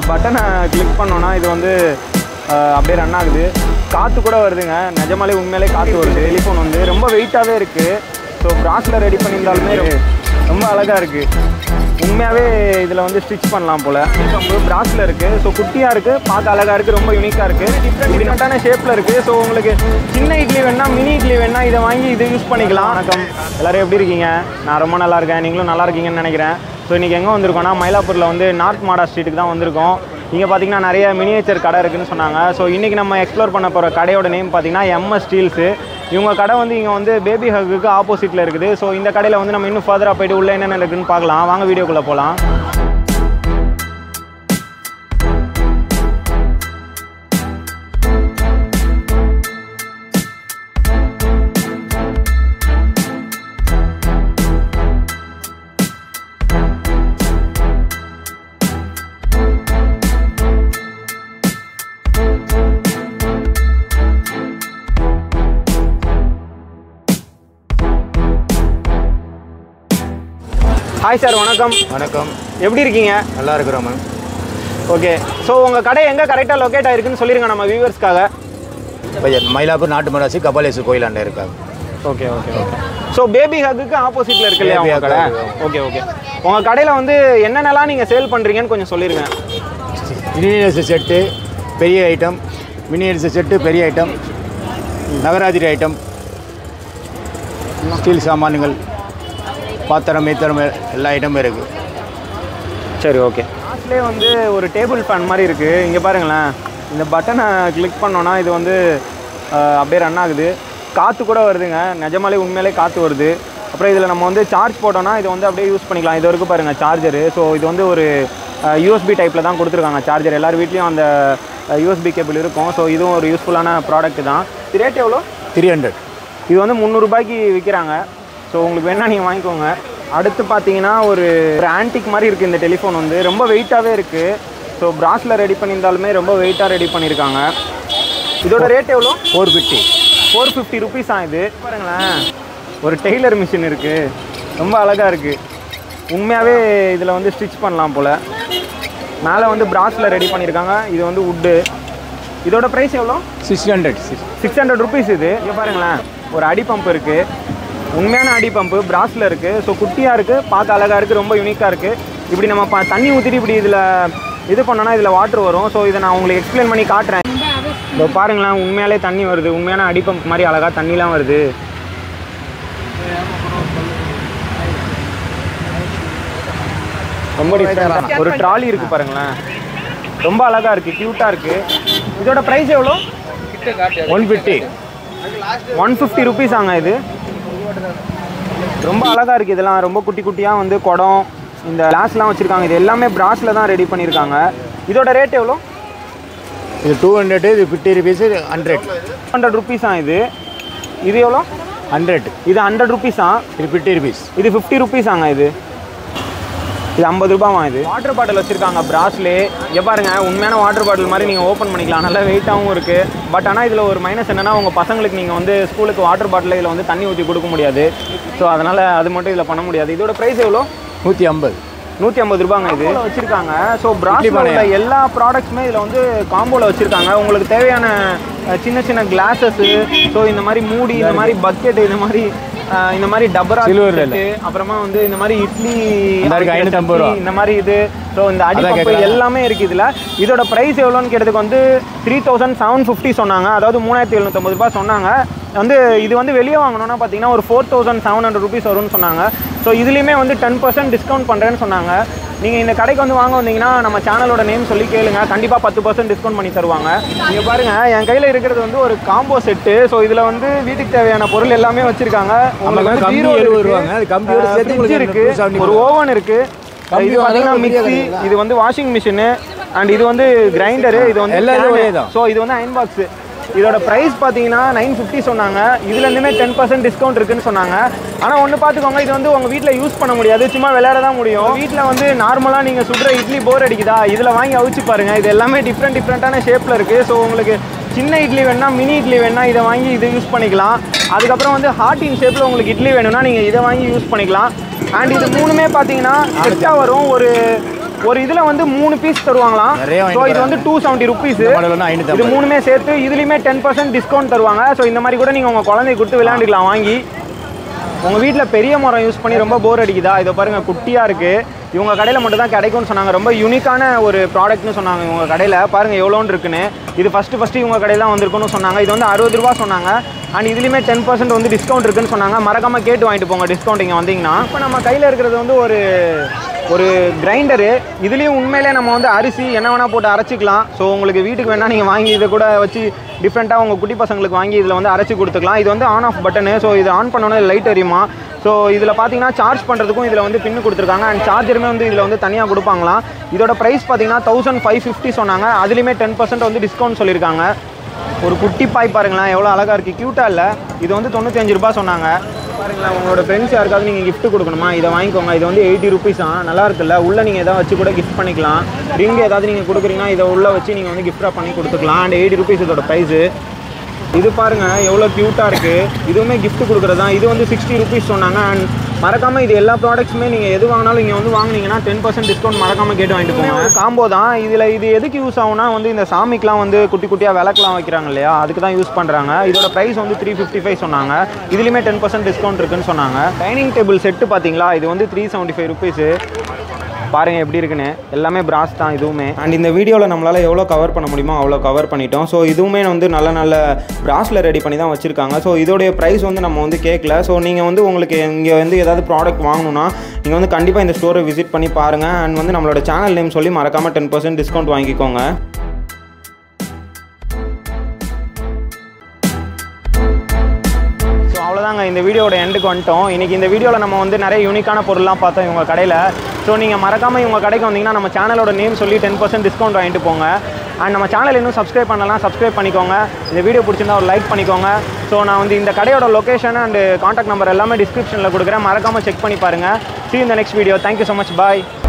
பட்டனை கிளிக் பண்ணோன்னா இது வந்து அஹ், அப்படியே ரன் ஆகுது காற்று கூட வருதுங்க நிஜமாலே உண்மையிலே காற்று வருது டெலிஃபோன் வந்து ரொம்ப வெயிட்டாகவே இருக்குது ஸோ ப்ராஸில் ரெடி பண்ணியிருந்தாலுமே ரொம்ப அழகாக இருக்குது உண்மையாகவே இதில் வந்து ஸ்டிச் பண்ணலாம் போல் பம்பு பிராஸில் இருக்குது ஸோ குட்டியாக இருக்குது பார்க்க அழகாக இருக்குது ரொம்ப யூனிக்காக இருக்குது டிஃப்ரெண்ட் டிஃப்ரெண்ட்டான ஷேப்பில் இருக்குது ஸோ உங்களுக்கு சின்ன இட்லி வேணா மினி இட்லி வேணா இதை வாங்கி இது யூஸ் பண்ணிக்கலாம் வணக்கம் எல்லாரும் எப்படி இருக்கீங்க நான் ரொம்ப நல்லா இருக்கேன் நீங்களும் நல்லா இருக்கீங்கன்னு நினைக்கிறேன் ஸோ இன்றைக்கி எங்கே வந்திருக்கோம்னா மயிலாப்பூரில் வந்து நார்த் மாடா ஸ்ட்ரீட்டுக்கு தான் வந்திருக்கோம் இங்கே பார்த்தீங்கன்னா நிறைய மினியேச்சர் கடை இருக்குன்னு சொன்னாங்க ஸோ இன்றைக்கி நம்ம எக்ஸ்ப்ளோர் பண்ண போகிற கடையோட நேம் பார்த்தீங்கன்னா எம்எஸ் ஸ்டீல்ஸு இவங்க கடை வந்து இங்கே வந்து பேபி ஹக்குக்கு ஆப்போசிட்டில் இருக்குது ஸோ இந்த கடையில் வந்து நம்ம இன்னும் ஃபர்தராக போயிட்டு உள்ளே என்னென்ன இருக்குன்னு பார்க்கலாம் வாங்க வீடியோக்குள்ளே போகலாம் ஹாய் சார் வணக்கம் வணக்கம் எப்படி இருக்கீங்க நல்லா இருக்கிறோம் மேம் ஓகே ஸோ உங்கள் கடை எங்கே கரெக்டாக லொக்கேட் ஆயிருக்குன்னு சொல்லிருங்க நம்ம வியூவர்ஸ்க்காக இப்போ மயிலாப்பூர் நாட்டு மராசி கபாலேஸ்வர் கோயிலாண்ட இருக்காங்க okay okay okay so baby ஹக்குக்கு ஆப்போசிட்டில் இருக்கு இல்லையா Baby உங்கள் கடை Hug, ஓகே ஓகே உங்கள் கடையில் வந்து என்னென்னலாம் நீங்கள் சேல் பண்ணுறீங்கன்னு கொஞ்சம் சொல்லிருங்க மினியர்ஸ் செட்டு பெரிய ஐட்டம் மினியர்ஸ் செட்டு பெரிய ஐட்டம் நவராத்திரி ஐட்டம் ஸ்டீல் சாமான்கள் பாத்திரம் மீத்திரம் எல்லா ஐட்டமும் இருக்குது சரி ஓகே லாஸ்ட்லேயே வந்து ஒரு டேபிள் ஃபேன் மாதிரி இருக்குது இங்கே பாருங்களேன் இந்த பட்டனை கிளிக் பண்ணோன்னா இது வந்து அஹ், அப்படியே ரன் ஆகுது காற்று கூட வருதுங்க நிஜமாலே உண்மையிலே காற்று வருது அப்புறம் இதில் நம்ம வந்து சார்ஜ் போட்டோன்னா இது வந்து அப்படியே யூஸ் பண்ணிக்கலாம் இது வரைக்கும் பாருங்கள் சார்ஜரு ஸோ இது வந்து ஒரு யூஎஸ்பி டைப்பில் தான் கொடுத்துருக்காங்க சார்ஜர் எல்லார் வீட்லேயும் அந்த யூஎஸ்பி கேபிள் இருக்கும் ஸோ இதுவும் ஒரு யூஸ்ஃபுல்லான ப்ராடக்ட் தான் இது ரேட் எவ்வளோ த்ரீ ஹண்ட்ரட் இது வந்து முந்நூறுபாய்க்கு விற்கிறாங்க ஸோ உங்களுக்கு வேணால் நீங்கள் வாங்கிக்கோங்க அடுத்து பார்த்தீங்கன்னா ஒரு ஒரு ஆன்டிக் மாதிரி இருக்குது இந்த டெலிஃபோன் வந்து ரொம்ப வெயிட்டாகவே இருக்குது ஸோ பிராஸில் ரெடி பண்ணியிருந்தாலுமே ரொம்ப வெயிட்டாக ரெடி பண்ணியிருக்காங்க இதோட ரேட் எவ்வளோ four fifty four fifty rupees தான் இது பாருங்களேன் ஒரு டெய்லர் மிஷின் இருக்குது ரொம்ப அழகாக இருக்குது உண்மையாகவே இதில் வந்து ஸ்டிச் பண்ணலாம் போல் மேலே வந்து பிராஸில் ரெடி பண்ணியிருக்காங்க இது வந்து உட்டு இதோட ப்ரைஸ் எவ்வளோ six hundred six hundred rupees இது இங்கே பாருங்களேன் ஒரு அடி பம்ப் இருக்குது உண்மையான அடி பம்பு பிராஸில் இருக்குது ஸோ குட்டியாக இருக்குது பார்க்க அழகாக இருக்குது ரொம்ப யூனிக்காக இருக்குது இப்படி நம்ம ப தண்ணி ஊற்றிட்டு இப்படி இதில் இது பண்ணோன்னா இதில் வாட்டர் வரும் ஸோ இதை நான் உங்களுக்கு எக்ஸ்பிளைன் பண்ணி காட்டுறேன் இப்போ பாருங்களேன் உண்மையாலே தண்ணி வருது உண்மையான அடி பம்ப் மாதிரி அழகாக தண்ணிலாம் வருது ரொம்ப டிஃப்ரெண்டாக ஒரு ட்ராலி இருக்குது பாருங்களேன் ரொம்ப அழகாக இருக்குது க்யூட்டாக இருக்குது இதோட ப்ரைஸ் எவ்வளோ one fifty one fifty rupees ஆங்க இது ரொம்ப அழகாக இருக்குது இதெல்லாம் ரொம்ப குட்டி குட்டியாக வந்து குடம் இந்த கிளாஸ்லாம் வச்சுருக்காங்க இது எல்லாமே பிராஸில் தான் ரெடி பண்ணியிருக்காங்க இதோட ரேட் எவ்வளோ இது டூ ஹண்ட்ரட் இது ஃபிஃப்டி ருபீஸ் ஹண்ட்ரட் ஹண்ட்ரட் ருபீஸா இது இது எவ்வளோ ஹண்ட்ரட் இது ஹண்ட்ரட் ருபீஸா இது ஃபிஃப்டி ருபீஸ் இது ஃபிஃப்டி ருபீஸாங்க இது இது ஐம்பது ரூபாவா இது வாட்டர் பாட்டில் வச்சுருக்காங்க பிராஸ்லே இங்கே பாருங்க உண்மையான வாட்டர் பாட்டில் மாதிரி நீங்கள் ஓப்பன் பண்ணிக்கலாம் நல்லா வெயிட்டாகவும் இருக்குது பட் ஆனால் இதில் ஒரு மைனஸ் என்னன்னா உங்கள் பசங்களுக்கு நீங்கள் வந்து ஸ்கூலுக்கு வாட்டர் பாட்டில் இதில் வந்து தண்ணி ஊற்றி கொடுக்க முடியாது ஸோ அதனால் அது மட்டும் இதில் பண்ண முடியாது இதோட ப்ரைஸ் எவ்வளோ நூற்றி ஐம்பது நூற்றி ஐம்பது ரூபாங்க இது வச்சுருக்காங்க ஸோ பிராஸ்ல உள்ள எல்லா ப்ராடக்ட்ஸுமே இதில் வந்து காம்போவில் வச்சுருக்காங்க உங்களுக்கு தேவையான அஹ், சின்ன சின்ன கிளாஸஸ்ஸு ஸோ இந்த மாதிரி மூடி இந்த மாதிரி பக்கெட் இந்த மாதிரி அஹ், இந்த மாதிரி டபரா Silver ல set, அப்புறமா வந்து இந்த மாதிரி இட்லி இந்த இருக்கு, அரைக்கிற 550 ரூபா. சட்னி, இந்த மாதிரி இது ஸோ இந்த அதான் அடிப்பப்பு கேக்குறேன். எல்லாமே இருக்குது இதில் இதோட ப்ரைஸ் எவ்வளோன்னு கேட்டதுக்கு வந்து த்ரீ தௌசண்ட் செவன் ஃபிஃப்டி சொன்னாங்க அதாவது மூணாயிரத்தி எழுநூற்றம்பது ரூபாய் சொன்னாங்க வந்து இது வந்து வெளியே வாங்கணும்னா பார்த்தீங்கன்னா ஒரு four thousand seven hundred rupees வரும்னு சொன்னாங்க ஸோ இதுலேயுமே வந்து டென் பர்சன்ட் டிஸ்கவுண்ட் பண்ணுறேன்னு சொன்னாங்க நீங்கள் இந்த கடைக்கு வந்து வாங்க வந்தீங்கன்னா நம்ம சேனலோட நேம் சொல்லி கேளுங்க கண்டிப்பாக பத்து பர்சன்ட் டிஸ்கவுண்ட் பண்ணி தருவாங்க நீங்கள் பாருங்கள் என் கையில் இருக்கிறது வந்து ஒரு காம்போ செட்டு ஸோ இதில் வந்து வீட்டுக்கு தேவையான பொருள் எல்லாமே வச்சுருக்காங்க உங்களுக்கு வந்து கம்பி பீரோ எழுபது இருக்கு, ரூபாங்க. அது கம்பியோட அஹ், சேர்த்து fridge உங்களுக்கு இருக்கு 270 ஒரு ஓவன் இருக்கு கம்பி இது பார்த்தீங்கன்னா வாங்கினா மிக்ஸி பெரிய இது வந்து வாஷிங் மிஷினு அண்ட் இது வந்து கிரைண்டரு இது வந்து எல்லாமே ஒரே தான். ஸோ இது வந்து அயன் பாக்ஸ் இதோட ப்ரைஸ் பார்த்தீங்கன்னா நைன் ஃபிஃப்டி சொன்னாங்க இதுலேருந்துமே டென் பர்சன்ட் டிஸ்கவுண்ட் இருக்குன்னு சொன்னாங்க ஆனால் ஒன்று பார்த்துக்கோங்க இது வந்து உங்கள் வீட்டில் யூஸ் பண்ண முடியாது சும்மா விளையாட தான் முடியும் வீட்டில் வந்து நார்மலாக நீங்கள் சுடுற இட்லி போர் அடிக்குதா இதில் வாங்கி அவிச்சு பாருங்கள் இது எல்லாமே டிஃப்ரெண்ட் டிஃப்ரெண்ட்டான ஷேப்பில் இருக்குது ஸோ உங்களுக்கு சின்ன இட்லி வேணா மினி இட்லி வேணா இதை வாங்கி இதை யூஸ் பண்ணிக்கலாம் அதுக்கப்புறம் வந்து ஹார்ட் இன் ஷேப்பில் உங்களுக்கு இட்லி வேணும்னா நீங்கள் இதை வாங்கி யூஸ் பண்ணிக்கலாம் அண்ட் இது மூணுமே பார்த்தீங்கன்னா செட்டாக வரும் ஒரு ஒரு இதில் வந்து மூணு பீஸ் தருவாங்களாம் நிறைய வாங்கிட்டு ஸோ இது வந்து வராங்க. டூ செவன்ட்டி ருபீஸ் இந்த மாடல் வந்து ஐநூற்றி இது மூணுமே சேர்த்து இதுலேயுமே டென் பர்சன்ட் டிஸ்கவுண்ட் தருவாங்க ஸோ இந்த மாதிரி கூட நீங்கள் உங்கள் குழந்தைய கொடுத்து விளையாண்டுக்கலாம் வாங்கி உங்கள் வீட்டில் பெரிய மரம் யூஸ் பண்ணி ரொம்ப போர் அடிக்குதா இதை பாருங்கள் குட்டியாக இருக்குது இவங்க கடையில் மட்டும் தான் கிடைக்கும்னு சொன்னாங்க ரொம்ப யூனிக்கான ஒரு ப்ராடக்ட்னு சொன்னாங்க இவங்க கடையில் பாருங்கள் எவ்வளோன்னு இருக்குன்னு இது ஃபஸ்ட்டு ஃபஸ்ட்டு இவங்க கடையில் தான் வந்திருக்குன்னு சொன்னாங்க இது வந்து அறுபது ரூபா சொன்னாங்க அண்ட் இதுலேயுமே டென் பர்சன்ட் வந்து டிஸ்கவுண்ட் இருக்குன்னு சொன்னாங்க மறக்காமல் கேட்டு வாங்கிட்டு போங்க டிஸ்கவுண்ட் இங்கே வந்தீங்கன்னா இப்போ நம்ம கையில் இருக்கிறது வந்து ஒரு ஒரு கிரைண்டரு இதுலேயும் உண்மையிலே நம்ம வந்து அரிசி என்ன வேணால் போட்டு அரைச்சிக்கலாம் ஸோ உங்களுக்கு வீட்டுக்கு வேணால் நீங்கள் வாங்கி இதை கூட வச்சு டிஃப்ரெண்ட்டாக உங்கள் குட்டி பசங்களுக்கு வாங்கி இதில் வந்து அரைச்சி கொடுத்துக்கலாம் இது வந்து ஆன் ஆஃப் பட்டனு ஸோ இது ஆன் பண்ணோன்னே லைட் எரியுமா ஸோ இதில் பார்த்தீங்கன்னா சார்ஜ் பண்ணுறதுக்கும் இதில் வந்து பின்னு கொடுத்துருக்காங்க அண்ட் சார்ஜருமே வந்து இதில் வந்து தனியாக கொடுப்பாங்களாம் இதோட ப்ரைஸ் பார்த்தீங்கன்னா தௌசண்ட் ஃபைவ் ஃபிஃப்டி சொன்னாங்க அதுலேயுமே டென் பர்சன்ட் வந்து டிஸ்கவுண்ட் சொல்லியிருக்காங்க ஒரு குட்டி பாய் பாருங்களேன் எவ்வளோ அழகாக இருக்குது க்யூட்டாக இல்லை இது வந்து தொண்ணூற்றி அஞ்சு ரூபாய் சொன்னாங்க பாருங்களேன் உங்களோட ஃப்ரெண்ட்ஸ் யாருக்காவது நீங்கள் gift கொடுக்கணுமா இதை வாங்கிக்கோங்க இது வந்து எயிட்டி ருபீஸ் தான் நல்லா இருக்குல்ல உள்ளே நீங்கள் எதாவது வச்சு கூட கிஃப்ட் பண்ணிக்கலாம் ரிங் ஏதாவது நீங்கள் கொடுக்குறீங்கன்னா இதை உள்ளே வச்சு நீங்கள் வந்து கிஃப்டாக பண்ணி கொடுத்துக்கலாம் அண்ட் எயிட்டி ருபீஸ் இதோட ப்ரைஸு இது பாருங்க எவ்வளோ க்யூட்டாக இருக்குது இதுவுமே gift கொடுக்குறது தான் இது வந்து சிக்ஸ்டி ருபீஸ் சொன்னாங்க அண்ட் மறக்காமல் இது எல்லா ப்ராடக்ட்ஸுமே நீங்கள் எது வாங்கினாலும் இங்கே வந்து வாங்குனீங்கன்னா டென் பர்சன்ட் டிஸ்கவுண்ட் மறக்காமல் கேட்டு வாங்கிட்டு போங்க காம்போ தான் இதில் இது எதுக்கு யூஸ் ஆகும்னா வந்து இந்த சாமிக்கெலாம் வந்து குட்டி குட்டியாக விளக்கெலாம் வைக்கிறாங்க இல்லையா அதுக்கு தான் யூஸ் பண்ணுறாங்க இதோட ப்ரைஸ் வந்து த்ரீ ஃபிஃப்டி ஃபைவ் சொன்னாங்க இதுலேயுமே டென் பர்சன்ட் டிஸ்கவுண்ட் இருக்குன்னு சொன்னாங்க டைனிங் டேபிள் செட்டு பார்த்தீங்களா இது வந்து த்ரீ செவன்ட்டி ஃபைவ் ருபீஸு பாருங்க எப்படி இருக்குன்னு எல்லாமே பிராஸ் தான் இதுவுமே அண்ட் இந்த வீடியோவில் நம்மளால் எவ்வளோ கவர் பண்ண முடியுமோ அவ்வளோ கவர் பண்ணிட்டோம் ஸோ இதுவுமே வந்து நல்ல நல்ல பிராஸில் ரெடி பண்ணி தான் வச்சுருக்காங்க ஸோ இதோடைய ப்ரைஸ் வந்து நம்ம வந்து கேட்கல ஸோ நீங்கள் வந்து உங்களுக்கு இங்கே வந்து ஏதாவது ப்ராடக்ட் வாங்கணும்னா நீங்கள் வந்து கண்டிப்பாக இந்த ஸ்டோரை விசிட் பண்ணி பாருங்கள் அண்ட் வந்து நம்மளோட சேனல் நேம் சொல்லி மறக்காமல் டென் பர்சன்ட் டிஸ்கவுண்ட் வாங்கிக்கோங்க ஸோ அவ்வளோதாங்க இந்த வீடியோட எண்டுக்கு வந்துட்டோம் இன்றைக்கி இந்த வீடியோவில் நம்ம வந்து நிறைய யூனிக்கான பொருள்லாம் பார்த்தோம் இவங்க கடையில் ஸோ நீங்கள் மறக்காமல் இவங்க கடைக்கு வந்தீங்கன்னா நம்ம சேனலோட நேம் சொல்லி டென் பர்சன்ட் டிஸ்கவுண்ட் வாங்கிட்டு போங்க அண்ட் நம்ம சேனல் இன்னும் சப்ஸ்கிரைப் பண்ணலாம் சப்ஸ்கிரைப் பண்ணிக்கோங்க இந்த வீடியோ பிடிச்சிருந்தா ஒரு லைக் பண்ணிக்கோங்க ஸோ நான் வந்து இந்த கடையோட லொக்கேஷன் அண்ட் காண்டாக்ட் நம்பர் எல்லாமே டிஸ்கிரிப்ஷனில் கொடுக்குறேன் மறக்காமல் செக் பண்ணி பாருங்கள் see you in the next video thank you so much bye